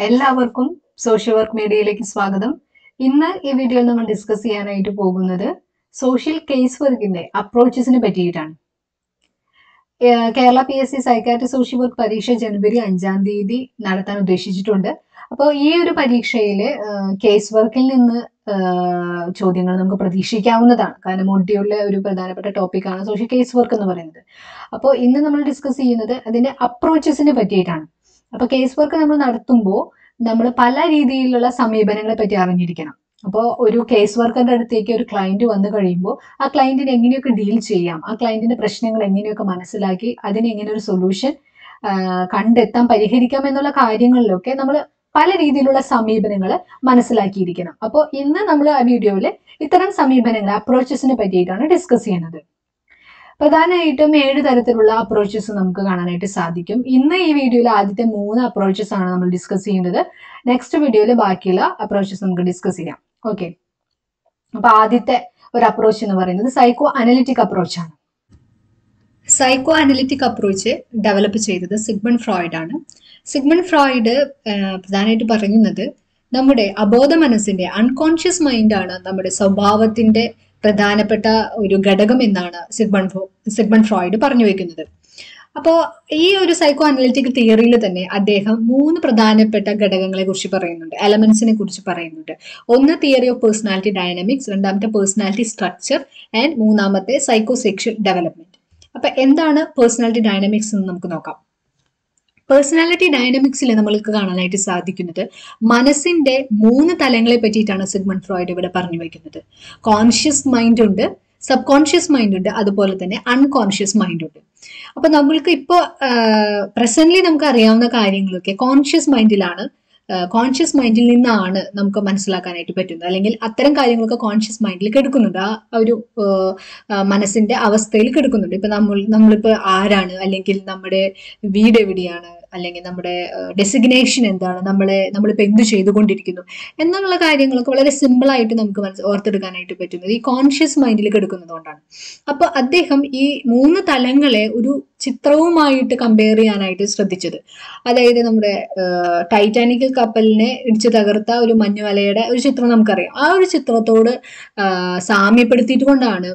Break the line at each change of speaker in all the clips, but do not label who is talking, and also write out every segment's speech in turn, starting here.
എല്ലാവർക്കും social work മീഡിയയിലേക്ക് സ്വാഗതം ഇന്ന് ഈ വീഡിയോയിൽ നമ്മൾ ഡിസ്കസ് ചെയ്യാനായിട്ട് പോകുന്നത് സോഷ്യൽ കേസ് വർക്കിന്റെ അപ്രോച്ചസിനെ പറ്റിയിട്ടാണ് ഏഹ് Kerala P S C psychiatry social work പരീക്ഷ ജനുവരി അഞ്ചാം തീയതി നടത്താൻ ഉദ്ദേശിച്ചിട്ടുണ്ട് അപ്പോൾ ഈ ഒരു പരീക്ഷയിൽ കേസ് വർക്കിൽ നിന്ന് ഏഹ് ചോദ്യങ്ങൾ നമുക്ക് പ്രതീക്ഷിക്കാവുന്നതാണ് കാരണം മൊഡ്യൂളിലെ ഒരു പ്രധാനപ്പെട്ട ടോപ്പിക്കാണ് സോഷ്യൽ കേസ് വർക്ക് എന്ന് പറയുന്നത് അപ്പോൾ ഇന്ന് നമ്മൾ ഡിസ്കസ് ചെയ്യുന്നത് അതിന്റെ അപ്രോച്ചസിനെ പറ്റിയിട്ടാണ് അപ്പൊ കേസ് വർക്ക് നമ്മൾ നടത്തുമ്പോൾ നമ്മൾ പല രീതിയിലുള്ള സമീപനങ്ങളെ പറ്റി അറിഞ്ഞിരിക്കണം അപ്പോൾ ഒരു കേസ് വർക്കറിന്റെ അടുത്തേക്ക് ഒരു ക്ലയന്റ് വന്നു കഴിയുമ്പോൾ ആ ക്ലയന്റിനെ എങ്ങനെയൊക്കെ ഡീൽ ചെയ്യാം ആ ക്ലയന്റിന്റെ പ്രശ്നങ്ങൾ എങ്ങനെയൊക്കെ മനസ്സിലാക്കി അതിന് എങ്ങനെ ഒരു സൊല്യൂഷൻ കണ്ടെത്താൻ പരിഹരിക്കാം എന്നുള്ള കാര്യങ്ങളിലൊക്കെ നമ്മൾ പല രീതിയിലുള്ള സമീപനങ്ങൾ മനസ്സിലാക്കിയിരിക്കണം അപ്പോൾ ഇന്ന് നമ്മൾ ആ വീഡിയോയിൽ ഇത്തരം സമീപനങ്ങൾ അപ്രോച്ചസിനെ പറ്റിയിട്ടാണ് ഡിസ്കസ് ചെയ്യുന്നത് പ്രധാനമായിട്ടും ഏഴ് തരത്തിലുള്ള അപ്രോച്ചസ് നമുക്ക് കാണാനായിട്ട് സാധിക്കും ഇന്ന് ഈ വീഡിയോയിൽ ആദ്യത്തെ മൂന്ന് അപ്രോച്ചസ് ആണ് നമ്മൾ ഡിസ്കസ് ചെയ്യുന്നത് നെക്സ്റ്റ് വീഡിയോയിൽ ബാക്കിയുള്ള അപ്രോച്ചസ് നമുക്ക് ഡിസ്കസ് ചെയ്യാം ഓക്കെ അപ്പൊ ആദ്യത്തെ ഒരു അപ്രോച്ച് എന്ന് പറയുന്നത് സൈക്കോ അനലിറ്റിക് അപ്രോച്ച് ആണ് സൈക്കോ അനലിറ്റിക് അപ്രോച്ച് ഡെവലപ്പ് ചെയ്തത് സിഗ്മൺ ഫ്രോയിഡ് ആണ് സിഗ്മൺ ഫ്രോയിഡ് പ്രധാനമായിട്ട് പറയുന്നത് നമ്മുടെ അബോധ മനസ്സിന്റെ അൺകോൺഷ്യസ് മൈൻഡാണ് നമ്മുടെ സ്വഭാവത്തിന്റെ പ്രധാനപ്പെട്ട ഒരു ഘടകം എന്നാണ് സിഗ്മൺ സിഗ്മൺ ഫ്രോയിഡ് പറഞ്ഞു വെക്കുന്നത് അപ്പോൾ ഈ ഒരു സൈക്കോ അനലിറ്റിക് തിയറിയിൽ തന്നെ അദ്ദേഹം മൂന്ന് പ്രധാനപ്പെട്ട ഘടകങ്ങളെ കുറിച്ച് പറയുന്നുണ്ട് എലമെന്റ്സിനെ കുറിച്ച് പറയുന്നുണ്ട് ഒന്ന് തിയറി ഓഫ് പേഴ്സണാലിറ്റി ഡയനാമിക്സ് രണ്ടാമത്തെ പേഴ്സണാലിറ്റി സ്ട്രക്ചർ ആൻഡ് മൂന്നാമത്തെ സൈക്കോ സെക്ഷൽ ഡെവലപ്മെന്റ് അപ്പൊ എന്താണ് പേഴ്സണാലിറ്റി ഡയനാമിക്സ് എന്ന് നമുക്ക് നോക്കാം പേഴ്സണാലിറ്റി ഡയനാമിക്സിൽ നമ്മൾക്ക് കാണാനായിട്ട് സാധിക്കുന്നത് മനസ്സിന്റെ മൂന്ന് തലങ്ങളെ പറ്റിയിട്ടാണ് സിഗ്മൺ ഫ്രോയിഡ് ഇവിടെ പറഞ്ഞു വയ്ക്കുന്നത് കോൺഷ്യസ് മൈൻഡ് ഉണ്ട് സബ് കോൺഷ്യസ് മൈൻഡ് ഉണ്ട് അതുപോലെ തന്നെ അൺകോൺഷ്യസ് മൈൻഡ് ഉണ്ട് അപ്പൊ നമ്മൾക്ക് ഇപ്പോൾ പ്രസന്റ്ലി നമുക്ക് അറിയാവുന്ന കാര്യങ്ങളൊക്കെ കോൺഷ്യസ് മൈൻഡിലാണ് കോൺഷ്യസ് മൈൻഡിൽ നിന്നാണ് നമുക്ക് മനസ്സിലാക്കാനായിട്ട് പറ്റുന്നത് അല്ലെങ്കിൽ അത്തരം കാര്യങ്ങളൊക്കെ കോൺഷ്യസ് മൈൻഡിൽ കിടക്കുന്നുണ്ട് ആ ഒരു മനസ്സിന്റെ അവസ്ഥയിൽ കിടക്കുന്നുണ്ട് ഇപ്പൊ നമ്മൾ നമ്മളിപ്പോ ആരാണ് അല്ലെങ്കിൽ നമ്മുടെ വീട് എവിടെയാണ് അല്ലെങ്കിൽ നമ്മുടെ ഡെസിഗ്നേഷൻ എന്താണ് നമ്മളെ നമ്മളിപ്പോൾ എന്ത് ചെയ്തുകൊണ്ടിരിക്കുന്നു എന്നുള്ള കാര്യങ്ങളൊക്കെ വളരെ സിമ്പിൾ ആയിട്ട് നമുക്ക് മനസ്സ് ഓർത്തെടുക്കാനായിട്ട് പറ്റുന്നത് ഈ കോൺഷ്യസ് മൈൻഡിൽ കിടക്കുന്നത് കൊണ്ടാണ് അപ്പോൾ അദ്ദേഹം ഈ മൂന്ന് തലങ്ങളെ ഒരു ചിത്രവുമായിട്ട് കമ്പയർ ചെയ്യാനായിട്ട് ശ്രദ്ധിച്ചത് അതായത് നമ്മുടെ ടൈറ്റാനിക് കപ്പലിനെ ഇടിച്ചു തകർത്ത ഒരു മഞ്ഞുമലയുടെ ഒരു ചിത്രം നമുക്കറിയാം ആ ഒരു ചിത്രത്തോട് സാമ്യപ്പെടുത്തിയിട്ട് കൊണ്ടാണ്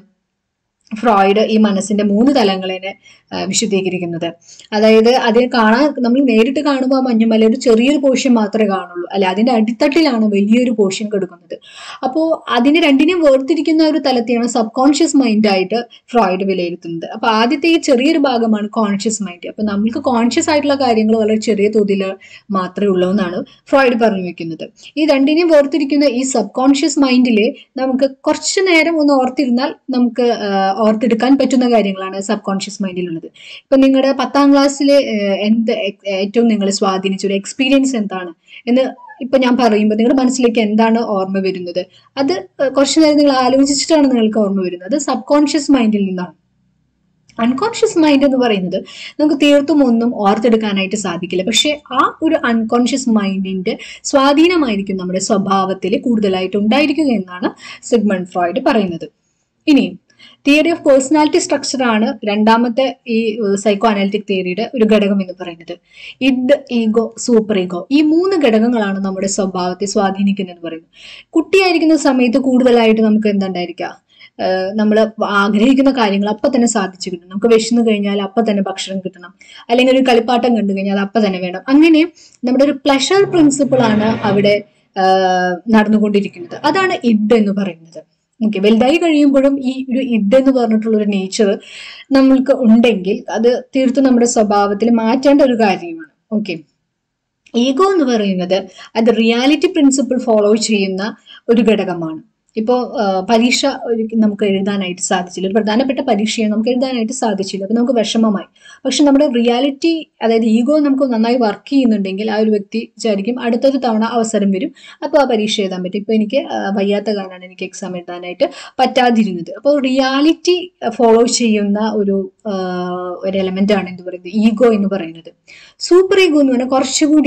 ഫ്രോയിഡ് ഈ മനസ്സിന്റെ മൂന്ന് തലങ്ങളെ വിശദീകരിക്കുന്നത് അതായത് അതിനെ കാണാൻ നമ്മൾ നേരിട്ട് കാണുമ്പോൾ ആ മഞ്ഞുമല ഒരു ചെറിയൊരു പോർഷൻ മാത്രമേ കാണുള്ളൂ അല്ലെ അതിന്റെ അടിത്തട്ടിലാണ് വലിയൊരു പോർഷൻ കിടക്കുന്നത് അപ്പോൾ അതിനെ രണ്ടിനെയും വേർതിരിക്കുന്ന ഒരു തലത്തെയാണ് സബ് കോൺഷ്യസ് മൈൻഡായിട്ട് ഫ്രോയിഡ് വിലയിരുത്തുന്നത് അപ്പൊ ആദ്യത്തെ ഈ ചെറിയൊരു ഭാഗമാണ് കോൺഷ്യസ് മൈൻഡ് അപ്പൊ നമ്മൾക്ക് കോൺഷ്യസ് ആയിട്ടുള്ള കാര്യങ്ങൾ വളരെ ചെറിയ തോതിൽ മാത്രമേ ഉള്ളൂ എന്നാണ് ഫ്രോയിഡ് പറഞ്ഞു വെക്കുന്നത് ഈ രണ്ടിനെയും വേർതിരിക്കുന്ന ഈ സബ് കോൺഷ്യസ് മൈൻഡിൽ നമുക്ക് കുറച്ചു നേരം ഒന്ന് ഓർത്തിരുന്നാൽ നമുക്ക് ഓർത്തെടുക്കാൻ പറ്റുന്ന കാര്യങ്ങളാണ് സബ് കോൺഷ്യസ് മൈൻഡിലുള്ളത് ഇപ്പൊ നിങ്ങളുടെ പത്താം ക്ലാസ്സിലെ എന്ത് ഏറ്റവും നിങ്ങളെ സ്വാധീനിച്ച ഒരു എക്സ്പീരിയൻസ് എന്താണ് എന്ന് ഇപ്പൊ ഞാൻ പറയുമ്പോൾ നിങ്ങളുടെ മനസ്സിലേക്ക് എന്താണ് ഓർമ്മ വരുന്നത് അത് കുറച്ചു നേരം നിങ്ങൾ ആലോചിച്ചിട്ടാണ് നിങ്ങൾക്ക് ഓർമ്മ വരുന്നത് അത് സബ് കോൺഷ്യസ് മൈൻഡിൽ നിന്നാണ് അൺകോൺഷ്യസ് മൈൻഡ് എന്ന് പറയുന്നത് നമുക്ക് തീർത്തും ഒന്നും ഓർത്തെടുക്കാനായിട്ട് സാധിക്കില്ല പക്ഷെ ആ ഒരു അൺകോൺഷ്യസ് മൈൻഡിന്റെ സ്വാധീനമായിരിക്കും നമ്മുടെ സ്വഭാവത്തിൽ കൂടുതലായിട്ട് ഉണ്ടായിരിക്കുക എന്നാണ് സിഗ്മൺ ഫ്രോയിഡ് പറയുന്നത് ഇനിയും തിയറി ഓഫ് പേഴ്സണാലിറ്റി സ്ട്രക്ചർ ആണ് രണ്ടാമത്തെ ഈ സൈക്കോ അനാലിറ്റിക് തിയറിയുടെ ഒരു ഘടകം എന്ന് പറയുന്നത് ഇഡ് ഈഗോ സൂപ്പർ ഈഗോ ഈ മൂന്ന് ഘടകങ്ങളാണ് നമ്മുടെ സ്വഭാവത്തെ സ്വാധീനിക്കുന്നത് പറയുന്നത് കുട്ടിയായിരിക്കുന്ന സമയത്ത് കൂടുതലായിട്ട് നമുക്ക് എന്തുണ്ടായിരിക്കാം നമ്മൾ ആഗ്രഹിക്കുന്ന കാര്യങ്ങൾ അപ്പൊ തന്നെ സാധിച്ചു കിട്ടണം നമുക്ക് വിശന്നു കഴിഞ്ഞാൽ അപ്പൊ തന്നെ ഭക്ഷണം കിട്ടണം അല്ലെങ്കിൽ ഒരു കളിപ്പാട്ടം കണ്ടു കഴിഞ്ഞാൽ അപ്പൊ തന്നെ വേണം അങ്ങനെ നമ്മുടെ ഒരു പ്ലഷർ പ്രിൻസിപ്പിൾ ആണ് അവിടെ നടന്നുകൊണ്ടിരിക്കുന്നത് അതാണ് ഇഡ് എന്ന് പറയുന്നത് ഓക്കെ വലുതായി കഴിയുമ്പോഴും ഈ ഒരു ഇഡ് എന്ന് പറഞ്ഞിട്ടുള്ള ഒരു നേച്ചർ നമ്മൾക്ക് ഉണ്ടെങ്കിൽ അത് തീർത്തും നമ്മുടെ സ്വഭാവത്തിൽ മാറ്റേണ്ട ഒരു കാര്യമാണ് ഓക്കെ ഈഗോ എന്ന് പറയുന്നത് അത് റിയാലിറ്റി പ്രിൻസിപ്പിൾ ഫോളോ ചെയ്യുന്ന ഒരു ഘടകമാണ് ഇപ്പോൾ പരീക്ഷ നമുക്ക് എഴുതാനായിട്ട് സാധിച്ചില്ല ഒരു പ്രധാനപ്പെട്ട പരീക്ഷയെ നമുക്ക് എഴുതാനായിട്ട് സാധിച്ചില്ല അപ്പോൾ നമുക്ക് വിഷമമായി പക്ഷെ നമ്മുടെ റിയാലിറ്റി അതായത് ഈഗോ നമുക്ക് നന്നായി വർക്ക് ചെയ്യുന്നുണ്ടെങ്കിൽ ആ ഒരു വ്യക്തി വിചാരിക്കും അടുത്തൊരു തവണ അവസരം വരും അപ്പോൾ ആ പരീക്ഷ എഴുതാൻ പറ്റും ഇപ്പോൾ എനിക്ക് വയ്യാത്ത കാരണമാണ് എനിക്ക് എക്സാം എഴുതാനായിട്ട് പറ്റാതിരുന്നത് അപ്പോൾ റിയാലിറ്റി ഫോളോ ചെയ്യുന്ന ഒരു ഒരു എലമെന്റ് ആണ് എന്ന് പറയുന്നത് ഈഗോ എന്ന് പറയുന്നത് സൂപ്പർ ഈഗോ എന്ന് പറഞ്ഞാൽ കുറച്ചുകൂടി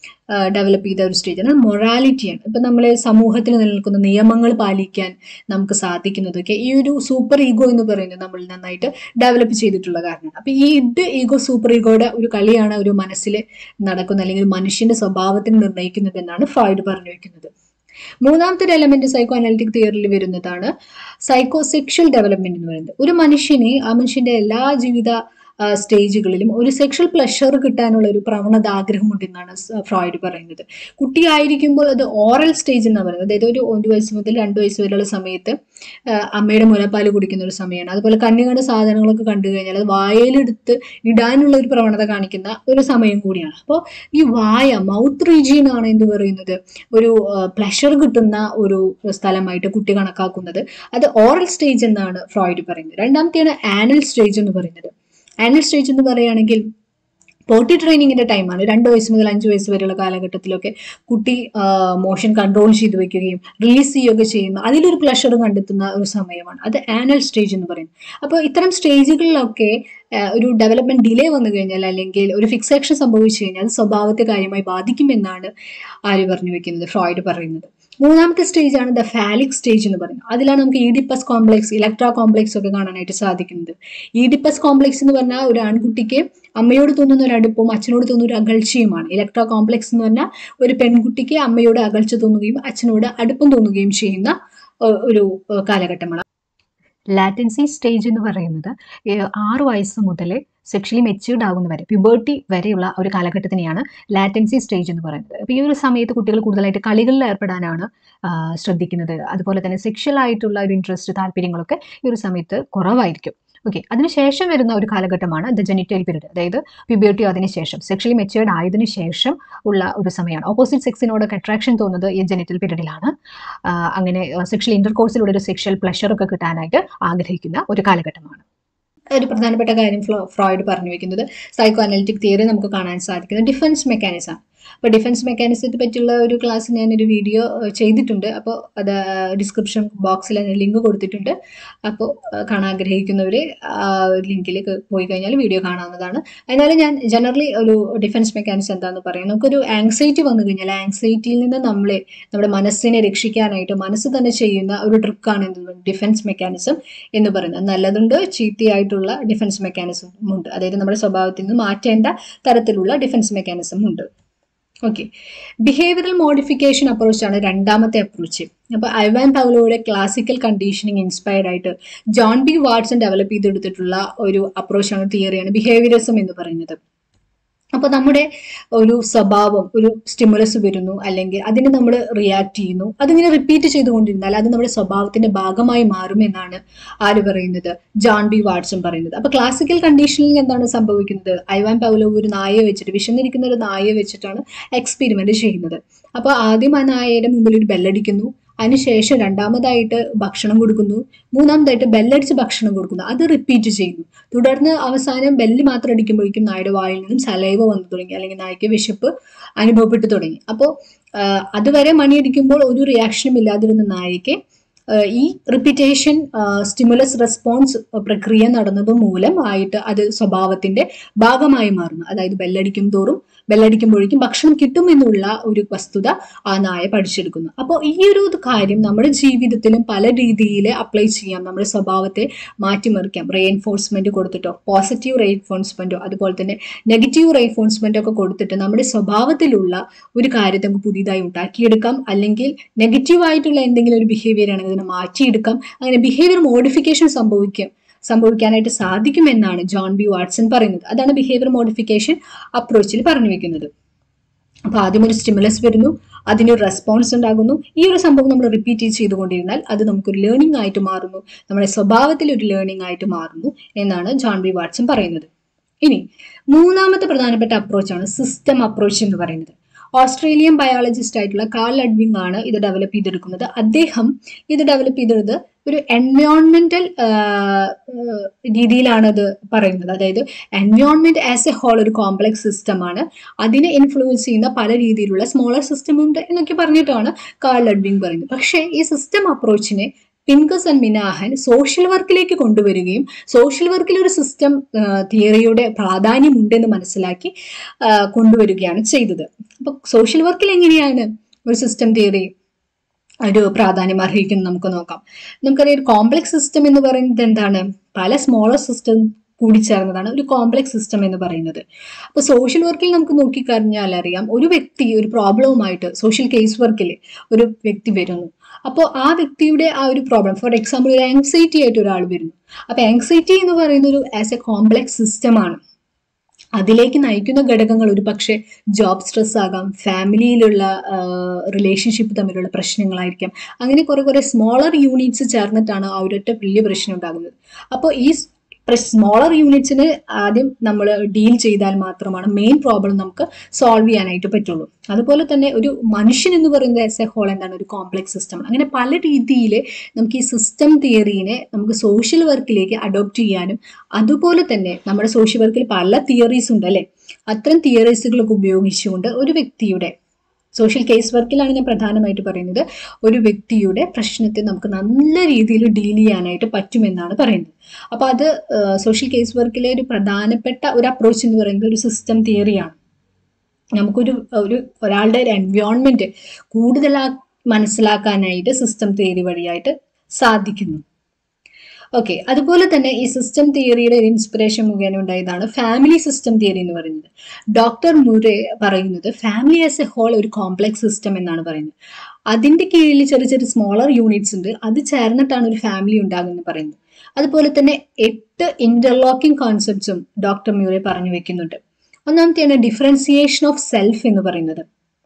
ഡെവലപ്പ് ചെയ്ത ഒരു സ്റ്റേജാണ് മൊറാലിറ്റിയാണ് ഇപ്പം നമ്മൾ സമൂഹത്തിൽ നിലനിൽക്കുന്ന നിയമങ്ങൾ പാലിക്കാൻ നമുക്ക് സാധിക്കുന്നതൊക്കെ ഈ ഒരു സൂപ്പർ ഈഗോ എന്ന് പറയുന്നത് നമ്മൾ നന്നായിട്ട് ഡെവലപ്പ് ചെയ്തിട്ടുള്ള കാരണമാണ് അപ്പം ഈ ഇഡ് ഈഗോ സൂപ്പർ ഈഗോയുടെ ഒരു കളിയാണ് ഒരു മനസ്സിൽ നടക്കുന്ന അല്ലെങ്കിൽ മനുഷ്യന്റെ സ്വഭാവത്തിന് നിർണ്ണയിക്കുന്നത് എന്നാണ് ഫ്രോയിഡ് പറഞ്ഞു വെക്കുന്നത് മൂന്നാമത്തെ ഒരു എലമെന്റ് സൈക്കോ അനാലിറ്റിക് തിയറിയിൽ വരുന്നതാണ് സൈക്കോ സെക്ഷൽ ഡെവലപ്മെന്റ് എന്ന് പറയുന്നത് ഒരു മനുഷ്യനെ ആ മനുഷ്യന്റെ എല്ലാ ജീവിത ആ, സ്റ്റേജുകളിലും ഒരു സെക്ഷൽ പ്ലഷർ കിട്ടാനുള്ള ഒരു പ്രവണത ആഗ്രഹമുണ്ടെന്നാണ് സ് ഫ്രോയിഡ് പറയുന്നത് കുട്ടിയായിരിക്കുമ്പോൾ അത് ഓറൽ സ്റ്റേജ് എന്നാണ് പറയുന്നത് അതായത് ഒരു ഒരു വയസ്സ് മുതൽ രണ്ട് വയസ്സ് വരെയുള്ള സമയത്ത് ആ, അമ്മയുടെ മുലപ്പാൽ കുടിക്കുന്ന ഒരു സമയമാണ് അതുപോലെ കണ്ണി കണ്ട സാധനങ്ങളൊക്കെ കണ്ടു കഴിഞ്ഞാൽ അത് വായയിലെടുത്ത് ഇടാനുള്ള ഒരു പ്രവണത കാണിക്കുന്ന ഒരു സമയം കൂടിയാണ് അപ്പോൾ ഈ വായ മൗത്ത് റീജിയൻ ആണ് എന്ന് പറയുന്നത് ഒരു പ്ലഷർ കിട്ടുന്ന ഒരു സ്ഥലമായിട്ട് കുട്ടി കണക്കാക്കുന്നത് അത് ഓറൽ സ്റ്റേജ് എന്നാണ് ഫ്രോയിഡ് പറയുന്നത് രണ്ടാമത്തെയാണ് ആനൽ സ്റ്റേജ് എന്ന് പറയുന്നത് ആനൽ സ്റ്റേജ് എന്ന് പറയുകയാണെങ്കിൽ പോട്ടി ട്രെയിനിങ്ങിന്റെ ടൈമാണ് രണ്ട് വയസ്സ് മുതൽ അഞ്ച് വയസ്സ് വരെയുള്ള കാലഘട്ടത്തിലൊക്കെ കുട്ടി മോഷൻ കൺട്രോൾ ചെയ്ത് വെക്കുകയും റിലീസ് ചെയ്യുകയൊക്കെ ചെയ്യുന്ന അതിലൊരു പ്ലഷർ കണ്ടെത്തുന്ന ഒരു സമയമാണ് അത് ആനൽ സ്റ്റേജ് എന്ന് പറയുന്നത് അപ്പോൾ ഇത്തരം സ്റ്റേജുകളിലൊക്കെ ആ, ഒരു ഡെവലപ്മെന്റ് ഡിലേ വന്നു കഴിഞ്ഞാൽ അല്ലെങ്കിൽ ഒരു ഫിക്സേഷൻ സംഭവിച്ചു കഴിഞ്ഞാൽ അത് സ്വഭാവത്തെ കാര്യമായി ബാധിക്കുമെന്നാണ് ആര് പറഞ്ഞു വെക്കുന്നത് ഫ്രോയിഡ് പറയുന്നത് മൂന്നാമത്തെ സ്റ്റേജ് ആണ് ദ ഫാലിക് സ്റ്റേജ് എന്ന് പറയുന്നത് അതിലാണ് നമുക്ക് ഈഡിപ്പസ് കോംപ്ലെക്സ് ഇലക്ട്രാ കോംപ്ലെക്സ് ഒക്കെ കാണാനായിട്ട് സാധിക്കുന്നത് ഈഡിപ്പസ് കോംപ്ലെക്സ് എന്ന് പറഞ്ഞാൽ ഒരു ആൺകുട്ടിക്ക് അമ്മയോട് തോന്നുന്ന ഒരു അടുപ്പവും അച്ഛനോട് തോന്നുന്ന ഒരു അകൽച്ചയുമാണ് ഇലക്ട്രാ കോംപ്ലെക്സ് എന്ന് പറഞ്ഞാൽ ഒരു പെൺകുട്ടിക്ക് അമ്മയോട് അകൽച്ച തോന്നുകയും അച്ഛനോട് അടുപ്പം തോന്നുകയും ചെയ്യുന്ന ഏഹ്, ഒരു ഏഹ്, കാലഘട്ടമാണ് ലാറ്റൻസി സ്റ്റേജ് എന്ന് പറയുന്നത് ഏഹ്, ആറ് വയസ്സ് മുതൽ സെക്ഷലി മെച്യൂർഡ് ആകുന്ന വരെ പ്യൂബേർട്ടി വരെയുള്ള ഒരു കാലഘട്ടത്തിനെയാണ് ലാറ്റൻസി സ്റ്റേജ് എന്ന് പറയുന്നത് അപ്പോൾ ഈ ഒരു സമയത്ത് കുട്ടികൾ കൂടുതലായിട്ട് കളികളിൽ ഏർപ്പെടാനാണ് ആ, ശ്രദ്ധിക്കുന്നത് അതുപോലെ തന്നെ സെക്ഷൽ ആയിട്ടുള്ള ഒരു ഇൻട്രസ്റ്റ് താല്പര്യങ്ങളൊക്കെ ഈ ഒരു സമയത്ത് കുറവായിരിക്കും ഓക്കെ അതിനുശേഷം വരുന്ന ഒരു കാലഘട്ടമാണ് ദ ജെനിറ്റൽ പീരീഡ് അതായത് പ്യൂബേർട്ടി അതിനുശേഷം സെക്ഷലി മെച്യൂർഡ് ആയതിനു ശേഷം ഉള്ള ഒരു സമയമാണ് ഓപ്പോസിറ്റ് സെക്സിനോടൊക്കെ അട്രാക്ഷൻ തോന്നുന്നത് ഈ ജെനിറ്റൽ പീരീഡിലാണ് ആ, അങ്ങനെ സെക്ഷൽ ഇന്റർകോഴ്സിലൂടെ ഒരു സെക്ഷൽ പ്ലഷർ ഒക്കെ കിട്ടാനായിട്ട് ആഗ്രഹിക്കുന്ന ഒരു കാലഘട്ടമാണ് ഒരു പ്രധാനപ്പെട്ട കാര്യം ഫ്ലോ ഫ്രോയിഡ് പറഞ്ഞു വെക്കുന്നത് സൈക്കോ അനലിറ്റിക് തിയറി നമുക്ക് കാണാൻ സാധിക്കുന്നത് ഡിഫൻസ് മെക്കാനിസം അപ്പോൾ ഡിഫൻസ് മെക്കാനിസത്തെ പറ്റിയുള്ള ഒരു ക്ലാസ് ഞാനൊരു വീഡിയോ ചെയ്തിട്ടുണ്ട് അപ്പോൾ അത് ഡിസ്ക്രിപ്ഷൻ ബോക്സിൽ ലിങ്ക് കൊടുത്തിട്ടുണ്ട് അപ്പോൾ കാണാൻ ആഗ്രഹിക്കുന്നവർ ലിങ്കിൽ പോയി കഴിഞ്ഞാൽ വീഡിയോ കാണാവുന്നതാണ് എന്നാലും ഞാൻ ജനറലി ഒരു ഡിഫൻസ് മെക്കാനിസം എന്താണെന്ന് പറയാം നമുക്കൊരു ആങ്സൈറ്റി വന്നു കഴിഞ്ഞാൽ ആങ്സൈറ്റിയിൽ നിന്ന് നമ്മളെ നമ്മുടെ മനസ്സിനെ രക്ഷിക്കാനായിട്ട് മനസ്സ് തന്നെ ചെയ്യുന്ന ഒരു ട്രിക്കാണ് എന്ത് ഡിഫൻസ് മെക്കാനിസം എന്ന് പറയുന്നത് നല്ലതുണ്ട് ചീത്തയായിട്ടുള്ള ഡിഫൻസ് മെക്കാനിസം ഉണ്ട് അതായത് നമ്മുടെ സ്വഭാവത്തിൽ നിന്ന് മാറ്റേണ്ട തരത്തിലുള്ള ഡിഫൻസ് മെക്കാനിസം ഉണ്ട് ഓക്കെ ബിഹേവിയറൽ മോഡിഫിക്കേഷൻ അപ്രോച്ചാണ് രണ്ടാമത്തെ അപ്രോച്ച് അപ്പോൾ ഐവാൻ പൗലോയുടെ ക്ലാസിക്കൽ കണ്ടീഷനിങ് ഇൻസ്പയർഡ് ആയിട്ട് ജോൺ ബി വാട്സൺ ഡെവലപ്പ് ചെയ്തെടുത്തിട്ടുള്ള ഒരു അപ്രോച്ചാണ് തിയറിയാണ് ബിഹേവിയറിസം എന്ന് പറയുന്നത് അപ്പോൾ നമ്മുടെ ഒരു സ്വഭാവം ഒരു സ്റ്റിമുലസ് വരുന്നു അല്ലെങ്കിൽ അതിന് നമ്മൾ റിയാക്ട് ചെയ്യുന്നു അതിങ്ങനെ റിപ്പീറ്റ് ചെയ്തുകൊണ്ടിരുന്നാൽ അത് നമ്മുടെ സ്വഭാവത്തിന്റെ ഭാഗമായി മാറുമെന്നാണ് ആര് പറയുന്നത് ജോൺ ബി വാട്സൺ പറയുന്നത് അപ്പൊ ക്ലാസിക്കൽ കണ്ടീഷനിൽ എന്താണ് സംഭവിക്കുന്നത് ഐവാൻ പൗലോ ഒരു നായയെ വെച്ചിട്ട് വിശന്നിരിക്കുന്ന ഒരു നായയെ വെച്ചിട്ടാണ് എക്സ്പെരിമെന്റ് ചെയ്യുന്നത് അപ്പോൾ ആദ്യം ആ നായയുടെ മുമ്പിൽ ഒരു ബെല്ലടിക്കുന്നു അതിനുശേഷം രണ്ടാമതായിട്ട് ഭക്ഷണം കൊടുക്കുന്നു മൂന്നാമതായിട്ട് ബെല്ലടിച്ച് ഭക്ഷണം കൊടുക്കുന്നു അത് റിപ്പീറ്റ് ചെയ്യുന്നു തുടർന്ന് അവസാനം ബെല്ല് മാത്രം അടിക്കുമ്പോഴേക്കും നായയുടെ വായിൽ നിന്നും സലൈവ വന്നു തുടങ്ങി അല്ലെങ്കിൽ നായ്ക്ക് വിശപ്പ് അനുഭവപ്പെട്ടു തുടങ്ങി അപ്പോൾ അതുവരെ മണിയടിക്കുമ്പോൾ ഒരു റിയാക്ഷനും ഇല്ലാതിരുന്ന നായയ്ക്ക് ആ, ഈ റിപ്പീറ്റേഷൻ സ്റ്റിമുലസ് റെസ്പോൺസ് പ്രക്രിയ നടന്നത് മൂലം ആയിട്ട് അത് സ്വഭാവത്തിന്റെ ഭാഗമായി മാറുന്നു അതായത് ബെല്ലടിക്കും തോറും ബെല്ലടിക്കുമ്പോഴേക്കും ഭക്ഷണം കിട്ടുമെന്നുള്ള ഒരു വസ്തുത ആ നായ പഠിച്ചെടുക്കുന്നു അപ്പോൾ ഈ ഒരു കാര്യം നമ്മുടെ ജീവിതത്തിലും പല രീതിയിൽ അപ്ലൈ ചെയ്യാം നമ്മുടെ സ്വഭാവത്തെ മാറ്റിമറിക്കാം റെയിൻഫോഴ്സ്മെന്റ് കൊടുത്തിട്ടോ പോസിറ്റീവ് റെയിൻഫോഴ്സ്മെന്റോ അതുപോലെ തന്നെ നെഗറ്റീവ് റെയിൻഫോഴ്സ്മെന്റ് ഒക്കെ കൊടുത്തിട്ട് നമ്മുടെ സ്വഭാവത്തിലുള്ള ഒരു കാര്യത്തെ നമുക്ക് പുതിയതായി ഉണ്ടാക്കിയെടുക്കാം അല്ലെങ്കിൽ നെഗറ്റീവ് ആയിട്ടുള്ള എന്തെങ്കിലും ഒരു ബിഹേവിയർ ആണെങ്കിൽ അതിനെ മാറ്റിയെടുക്കാം അങ്ങനെ ബിഹേവിയർ മോഡിഫിക്കേഷൻ സംഭവിക്കും സംഭവിക്കാനായിട്ട് സാധിക്കുമെന്നാണ് ജോൺ ബി വാട്സൺ പറയുന്നത് അതാണ് ബിഹേവിയർ മോഡിഫിക്കേഷൻ അപ്രോച്ചിൽ പറഞ്ഞു വെക്കുന്നത് അപ്പൊ ആദ്യം ഒരു സ്റ്റിമുലസ് വരുന്നു അതിനൊരു റെസ്പോൺസ് ഉണ്ടാകുന്നു ഈ ഒരു സംഭവം നമ്മൾ റിപ്പീറ്റ് ചെയ്തുകൊണ്ടിരുന്നാൽ അത് നമുക്കൊരു ലേണിംഗ് ആയിട്ട് മാറുന്നു നമ്മുടെ സ്വഭാവത്തിൽ ഒരു ലേണിംഗ് ആയിട്ട് മാറുന്നു എന്നാണ് ജോൺ ബി വാട്സൺ പറയുന്നത് ഇനി മൂന്നാമത്തെ പ്രധാനപ്പെട്ട അപ്രോച്ചാണ് സിസ്റ്റം അപ്രോച്ച് എന്ന് പറയുന്നത് ഓസ്ട്രേലിയൻ ബയോളജിസ്റ്റ് ആയിട്ടുള്ള കാൾ അഡ്വിങ് ആണ് ഇത് ഡെവലപ്പ് ചെയ്തെടുക്കുന്നത് അദ്ദേഹം ഇത് ഡെവലപ്പ് ചെയ്തെടുത്ത് ഒരു എൻവയോൺമെന്റൽ രീതിയിലാണ് ഇത് പറയുന്നത് അതായത് എൻവയോൺമെന്റ് ആസ് എ ഹോൾ ഒരു കോംപ്ലക്സ് സിസ്റ്റമാണ് അതിനെ ഇൻഫ്ലുവൻസ് ചെയ്യുന്ന പല രീതിയിലുള്ള സ്മോളർ സിസ്റ്റം ഉണ്ട് എന്നൊക്കെ പറഞ്ഞിട്ടാണ് കാൾ അഡ്വിങ് പറയുന്നത് പക്ഷേ ഈ സിസ്റ്റം അപ്രോച്ചിനെ പിൻകസ് ആൻഡ് മിനാഹൻ സോഷ്യൽ വർക്കിലേക്ക് കൊണ്ടുവരികയും സോഷ്യൽ വർക്കിൽ ഒരു സിസ്റ്റം തിയറിയുടെ പ്രാധാന്യമുണ്ടെന്ന് മനസ്സിലാക്കി ആ, കൊണ്ടുവരികയാണ് ചെയ്തത് അപ്പൊ സോഷ്യൽ വർക്കിൽ എങ്ങനെയാണ് ഒരു സിസ്റ്റം തിയറി ഒരു പ്രാധാന്യം അർഹിക്കുന്നത് നമുക്ക് നോക്കാം നമുക്കറിയാം ഒരു കോംപ്ലക്സ് സിസ്റ്റം എന്ന് പറയുന്നത് എന്താണ് പല സ്മോളർ സിസ്റ്റം കൂടി ചേർന്നതാണ് ഒരു കോംപ്ലക്സ് സിസ്റ്റം എന്ന് പറയുന്നത് അപ്പോൾ സോഷ്യൽ വർക്കിൽ നമുക്ക് നോക്കിക്കഴിഞ്ഞാൽ അറിയാം ഒരു വ്യക്തി ഒരു പ്രോബ്ലവുമായിട്ട് സോഷ്യൽ കേസ് വർക്കിൽ ഒരു വ്യക്തി വരുന്നു അപ്പോൾ ആ വ്യക്തിയുടെ ആ ഒരു പ്രോബ്ലം ഫോർ എക്സാമ്പിൾ ഒരു ആങ്സൈറ്റി ആയിട്ട് ഒരാൾ വരുന്നു അപ്പോൾ ആങ്സൈറ്റി എന്ന് പറയുന്ന ഒരു ആസ് എ കോംപ്ലക്സ് സിസ്റ്റമാണ് അതിലേക്ക് നയിക്കുന്ന ഘടകങ്ങൾ ഒരു പക്ഷേ ജോബ് സ്ട്രെസ് ആകാം ഫാമിലിയിലുള്ള റിലേഷൻഷിപ്പ് തമ്മിലുള്ള പ്രശ്നങ്ങളായിരിക്കാം അങ്ങനെ കുറെ കുറെ സ്മോളർ യൂണിറ്റ്സ് ചേർന്നിട്ടാണ് ആ ഒരൊറ്റ വലിയ പ്രശ്നം ഉണ്ടാകുന്നത് അപ്പോൾ ഈ സ്മോളർ യൂണിറ്റ്സിന് ആദ്യം നമ്മൾ ഡീൽ ചെയ്താൽ മാത്രമാണ് മെയിൻ പ്രോബ്ലം നമുക്ക് സോൾവ് ചെയ്യാനായിട്ട് പറ്റുള്ളൂ അതുപോലെ തന്നെ ഒരു മനുഷ്യൻ എന്ന് പറയുന്നത് ആസ് എ ഹോൾ എന്താണ് ഒരു കോംപ്ലക്സ് സിസ്റ്റം അങ്ങനെ പല രീതിയിൽ നമുക്ക് ഈ സിസ്റ്റം തിയറീനെ നമുക്ക് സോഷ്യൽ വർക്കിലേക്ക് അഡോപ്റ്റ് ചെയ്യാനും അതുപോലെ തന്നെ നമ്മുടെ സോഷ്യൽ വർക്കിൽ പല തിയറീസ് ഉണ്ട് അല്ലെ അത്തരം തിയറീസുകളൊക്കെ ഉപയോഗിച്ചുകൊണ്ട് ഒരു വ്യക്തിയുടെ സോഷ്യൽ കേസ് വർക്കിലാണ് ഞാൻ പ്രധാനമായിട്ട് പറയുന്നത് ഒരു വ്യക്തിയുടെ പ്രശ്നത്തെ നമുക്ക് നല്ല രീതിയിൽ ഡീൽ ചെയ്യാനായിട്ട് പറ്റുമെന്നാണ് പറയുന്നത് അപ്പൊ അത് സോഷ്യൽ കേസ് വർക്കിലെ ഒരു പ്രധാനപ്പെട്ട ഒരു അപ്രോച്ച് എന്ന് പറയുന്നത് ഒരു സിസ്റ്റം തിയറിയാണ് നമുക്കൊരു ഒരു ഒരാളുടെ ഒരു എൻവയോൺമെന്റ് കൂടുതൽ മനസ്സിലാക്കാനായിട്ട് സിസ്റ്റം തിയറി വഴിയായിട്ട് സാധിക്കുന്നു ഓക്കെ അതുപോലെ തന്നെ ഈ സിസ്റ്റം തിയറിയുടെ ഒരു ഇൻസ്പിറേഷൻ മുഖേന ഉണ്ടായതാണ് ഫാമിലി സിസ്റ്റം തിയറി എന്ന് പറയുന്നത് ഡോക്ടർ മുറെ പറയുന്നത് ഫാമിലി ആസ് എ ഹോൾ ഒരു കോംപ്ലക്സ് സിസ്റ്റം എന്നാണ് പറയുന്നത് അതിന്റെ കീഴിൽ ചെറിയ ചെറിയ സ്മോളർ യൂണിറ്റ്സ് ഉണ്ട് അത് ചേർന്നിട്ടാണ് ഒരു ഫാമിലി ഉണ്ടാകുന്നത് പറയുന്നത് അതുപോലെ തന്നെ എട്ട് ഇന്റർലോക്കിംഗ് കോൺസെപ്റ്റ്സും ഡോക്ടർ മ്യൂറെ പറഞ്ഞു വെക്കുന്നുണ്ട് ഒന്നാമത്തെയാണ് ഡിഫറൻസിയേഷൻ ഓഫ് സെൽഫ് എന്ന് പറയുന്നത്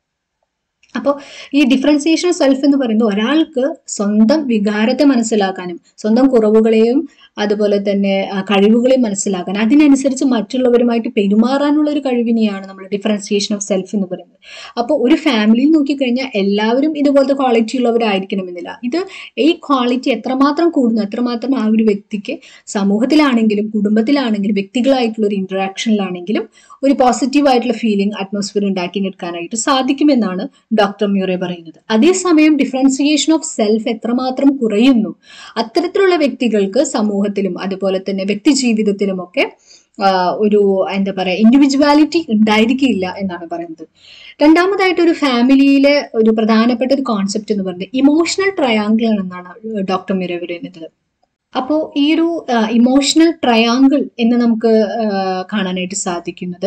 അപ്പോൾ ഈ ഡിഫറൻസിയേഷൻ ഓഫ് സെൽഫ് എന്ന് പറയുന്നത് ഒരാൾക്ക് സ്വന്തം വികാരത്തെ മനസ്സിലാക്കാനും സ്വന്തം കുറവുകളെയും അതുപോലെ തന്നെ ആ, കഴിവുകളെയും മനസ്സിലാക്കാൻ അതിനനുസരിച്ച് മറ്റുള്ളവരുമായിട്ട് പെരുമാറാനുള്ള ഒരു കഴിവിനെയാണ് നമ്മൾ ഡിഫറൻസിയേഷൻ ഓഫ് സെൽഫ് എന്ന് പറയുന്നത് അപ്പോൾ ഒരു ഫാമിലിയിൽ നോക്കിക്കഴിഞ്ഞാൽ എല്ലാവരും ഇതുപോലത്തെ ക്വാളിറ്റി ഉള്ളവരായിരിക്കണമെന്നില്ല ഇത് ഈ ക്വാളിറ്റി എത്രമാത്രം കൂടുന്നു എത്രമാത്രം ആ ഒരു വ്യക്തിക്ക് സമൂഹത്തിലാണെങ്കിലും കുടുംബത്തിലാണെങ്കിലും വ്യക്തികളായിട്ടുള്ള ഒരു ഇന്ററാക്ഷനിലാണെങ്കിലും ഒരു പോസിറ്റീവ് ആയിട്ടുള്ള ഫീലിംഗ് അറ്റ്മോസ്ഫിയർ ഉണ്ടാക്കിയെടുക്കാനായിട്ട് സാധിക്കുമെന്നാണ് ഡോക്ടർ മ്യൂറെ പറയുന്നത് അതേസമയം ഡിഫറൻസിയേഷൻ ഓഫ് സെൽഫ് എത്രമാത്രം കുറയുന്നു അത്തരത്തിലുള്ള വ്യക്തികൾക്ക് സമൂഹത്തിലും അതുപോലെ തന്നെ വ്യക്തി ജീവിതത്തിലുമൊക്കെ ആ, ഒരു എന്താ പറയാ ഇൻഡിവിജ്വാലിറ്റി ഉണ്ടായിരിക്കില്ല എന്നാണ് പറയുന്നത് രണ്ടാമതായിട്ട് ഒരു ഫാമിലിയിലെ ഒരു പ്രധാനപ്പെട്ട ഒരു കോൺസെപ്റ്റ് എന്ന് പറയുന്നത് ഇമോഷണൽ ട്രയാങ്കിൾ ആണെന്നാണ് ഡോക്ടർ മിറ പറയുന്നത് അപ്പോൾ ഈ ഒരു ഇമോഷണൽ ട്രയാങ്കിൾ എന്ന് നമുക്ക് ആ, കാണാനായിട്ട് സാധിക്കുന്നത്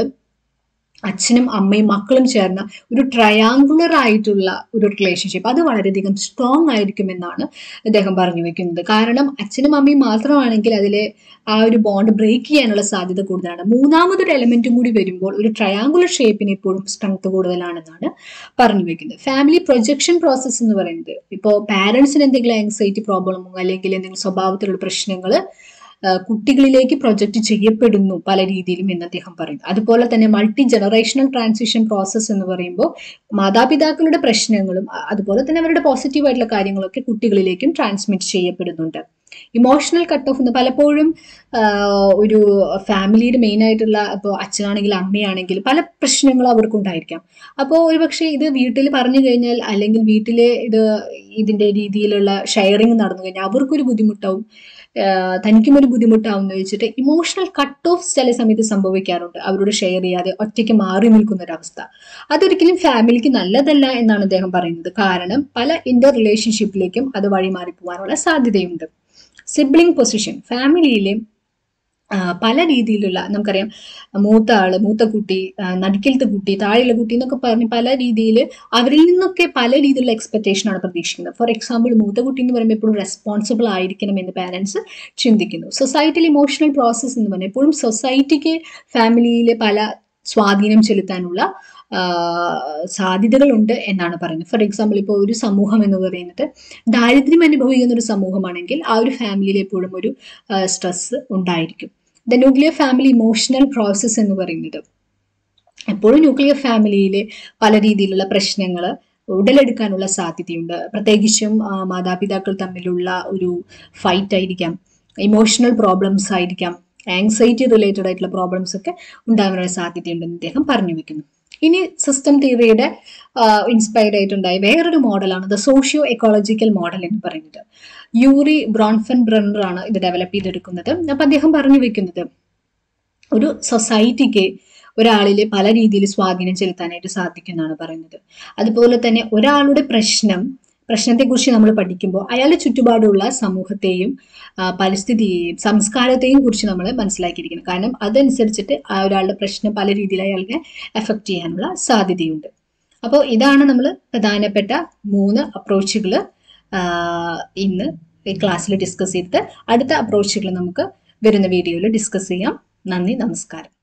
അച്ഛനും അമ്മയും മക്കളും ചേർന്ന ഒരു ട്രയാങ്കുലർ ആയിട്ടുള്ള ഒരു റിലേഷൻഷിപ്പ് അത് വളരെയധികം സ്ട്രോങ് ആയിരിക്കുമെന്നാണ് അദ്ദേഹം പറഞ്ഞു വെക്കുന്നത് കാരണം അച്ഛനും അമ്മയും മാത്രമാണെങ്കിൽ അതിലെ ആ ഒരു ബോണ്ട് ബ്രേക്ക് ചെയ്യാനുള്ള സാധ്യത കൂടുതലാണ് മൂന്നാമതൊരു എലമെന്റും കൂടി വരുമ്പോൾ ഒരു ട്രയാങ്കുലർ ഷേപ്പിന് എപ്പോഴും സ്ട്രെങ്ത് കൂടുതലാണെന്നാണ് പറഞ്ഞു വെക്കുന്നത് ഫാമിലി പ്രൊജക്ഷൻ പ്രോസസ്സ് എന്ന് പറയുന്നത് ഇപ്പോൾ പാരൻസിന് എന്തെങ്കിലും ആങ്സൈറ്റി പ്രോബ്ലമോ അല്ലെങ്കിൽ എന്തെങ്കിലും സ്വഭാവത്തിലുള്ള പ്രശ്നങ്ങൾ കുട്ടികളിലേക്ക് പ്രൊജക്റ്റ് ചെയ്യപ്പെടുന്നു പല രീതിയിലും എന്ന് അദ്ദേഹം പറയുന്നു അതുപോലെ തന്നെ മൾട്ടി ജനറേഷണൽ ട്രാൻസിഷൻ പ്രോസസ്സ് എന്ന് പറയുമ്പോൾ മാതാപിതാക്കളുടെ പ്രശ്നങ്ങളും അ- അതുപോലെ തന്നെ അവരുടെ പോസിറ്റീവ് ആയിട്ടുള്ള കാര്യങ്ങളൊക്കെ കുട്ടികളിലേക്കും ട്രാൻസ്മിറ്റ് ചെയ്യപ്പെടുന്നുണ്ട് ഇമോഷണൽ കട്ട് ഓഫ് എന്ന് പലപ്പോഴും ആ, ഒരു ഫാമിലിയുടെ മെയിൻ ആയിട്ടുള്ള ഇപ്പോൾ അച്ഛനാണെങ്കിൽ അമ്മയാണെങ്കിൽ പല പ്രശ്നങ്ങളും അവർക്കുണ്ടായിരിക്കാം അപ്പോൾ ഒരുപക്ഷെ ഇത് വീട്ടിൽ പറഞ്ഞു കഴിഞ്ഞാൽ അല്ലെങ്കിൽ വീട്ടിലെ ഇത് ഇതിന്റെ രീതിയിലുള്ള ഷെയറിങ് നടന്നു കഴിഞ്ഞാൽ അവർക്കൊരു ബുദ്ധിമുട്ടാവും ആഹ് തനിക്കും ഒരു ബുദ്ധിമുട്ടാവും എന്ന് വെച്ചിട്ട് ഇമോഷണൽ കട്ട് ഓഫ് ചില സമയത്ത് സംഭവിക്കാറുണ്ട് അവരോട് ഷെയർ ചെയ്യാതെ ഒറ്റയ്ക്ക് മാറി നിൽക്കുന്ന ഒരു അവസ്ഥ അതൊരിക്കലും ഫാമിലിക്ക് നല്ലതല്ല എന്നാണ് അദ്ദേഹം പറയുന്നത് കാരണം പല ഇന്റർ റിലേഷൻഷിപ്പിലേക്കും അത് വഴിമാറി പോകാനുള്ള സാധ്യതയുണ്ട് സിബ്ലിംഗ് പൊസിഷൻ ഫാമിലിയിലെ ആ, പല രീതിയിലുള്ള നമുക്കറിയാം മൂത്ത ആള് മൂത്ത കുട്ടി ആ, നടുക്കിലത്തെ കുട്ടി താഴെയുള്ള കുട്ടി എന്നൊക്കെ പറഞ്ഞ് പല രീതിയിൽ അവരിൽ നിന്നൊക്കെ പല രീതിയിലുള്ള എക്സ്പെക്ടേഷൻ ആണ് പ്രതീക്ഷിക്കുന്നത് ഫോർ എക്സാമ്പിൾ മൂത്ത കുട്ടി എന്ന് പറയുമ്പോൾ എപ്പോഴും റെസ്പോൺസിബിൾ ആയിരിക്കണം എന്ന് പാരൻസ് ചിന്തിക്കുന്നു സൊസൈറ്റിയിൽ ഇമോഷണൽ പ്രോസസ്സ് എന്ന് പറഞ്ഞാൽ എപ്പോഴും സൊസൈറ്റിക്ക് ഫാമിലിയിലെ പല സ്വാധീനം ചെലുത്താനുള്ള ആ, സാധ്യതകളുണ്ട് എന്നാണ് പറയുന്നത് ഫോർ എക്സാമ്പിൾ ഇപ്പോൾ ഒരു സമൂഹം എന്ന് പറയുന്നത് ദാരിദ്ര്യം അനുഭവിക്കുന്ന ഒരു സമൂഹമാണെങ്കിൽ ആ ഒരു ഫാമിലിയിൽ എപ്പോഴും ഒരു സ്ട്രെസ് ഉണ്ടായിരിക്കും the nuclear family emotional process എന്ന് പറയുന്നത് എപ്പോഴും ന്യൂക്ലിയർ ഫാമിലിയിൽ പല രീതിയിലുള്ള പ്രശ്നങ്ങൾ ഉടലെടുക്കാനുള്ള സാധ്യതയുണ്ട് പ്രത്യേകിച്ചും ആ, മാതാപിതാക്കൾ തമ്മിലുള്ള ഒരു ഫൈറ്റ് ആയിരിക്കാം ഇമോഷണൽ പ്രോബ്ലംസ് ആയിരിക്കാം ആങ്സൈറ്റി റിലേറ്റഡ് ആയിട്ടുള്ള പ്രോബ്ലംസ് ഒക്കെ ഉണ്ടാകാനുള്ള സാധ്യതയുണ്ടെന്ന് അദ്ദേഹം പറഞ്ഞു വെക്കുന്നു ഇനി സിസ്റ്റം തിയറിയുടെ ഇൻസ്പയർഡ് ആയിട്ടുണ്ടായ വേറൊരു മോഡലാണ് ദ സോഷ്യോ എക്കോളജിക്കൽ മോഡൽ എന്ന് പറയുന്നത് യൂറി ബ്രോൺഫൻ ബ്രണ്ണർ ആണ് ഇത് ഡെവലപ്പ് ചെയ്തെടുക്കുന്നത് അപ്പൊ അദ്ദേഹം പറഞ്ഞു വെക്കുന്നത് ഒരു സൊസൈറ്റിക്ക് ഒരാളിൽ പല രീതിയിൽ സ്വാധീനം ചെലുത്താനായിട്ട് സാധിക്കുമെന്നാണ് പറയുന്നത് അതുപോലെ തന്നെ ഒരാളുടെ പ്രശ്നം പ്രശ്നത്തെക്കുറിച്ച് നമ്മൾ പഠിക്കുമ്പോൾ അയാളുടെ ചുറ്റുപാടുള്ള സമൂഹത്തെയും ആ, പരിസ്ഥിതിയെയും സംസ്കാരത്തെയും കുറിച്ച് നമ്മൾ മനസ്സിലാക്കിയിരിക്കണം കാരണം അതനുസരിച്ചിട്ട് ആ ഒരാളുടെ പ്രശ്നം പല രീതിയിൽ അയാൾക്ക് എഫക്റ്റ് ചെയ്യാനുള്ള സാധ്യതയുണ്ട് അപ്പോൾ ഇതാണ് നമ്മൾ പ്രധാനപ്പെട്ട മൂന്ന് അപ്രോച്ചുകൾ ഇന്ന് ഈ ക്ലാസ്സിൽ ഡിസ്കസ് ചെയ്തത് അടുത്ത അപ്രോച്ചുകൾ നമുക്ക് വരുന്ന വീഡിയോയിൽ ഡിസ്കസ് ചെയ്യാം നന്ദി നമസ്കാരം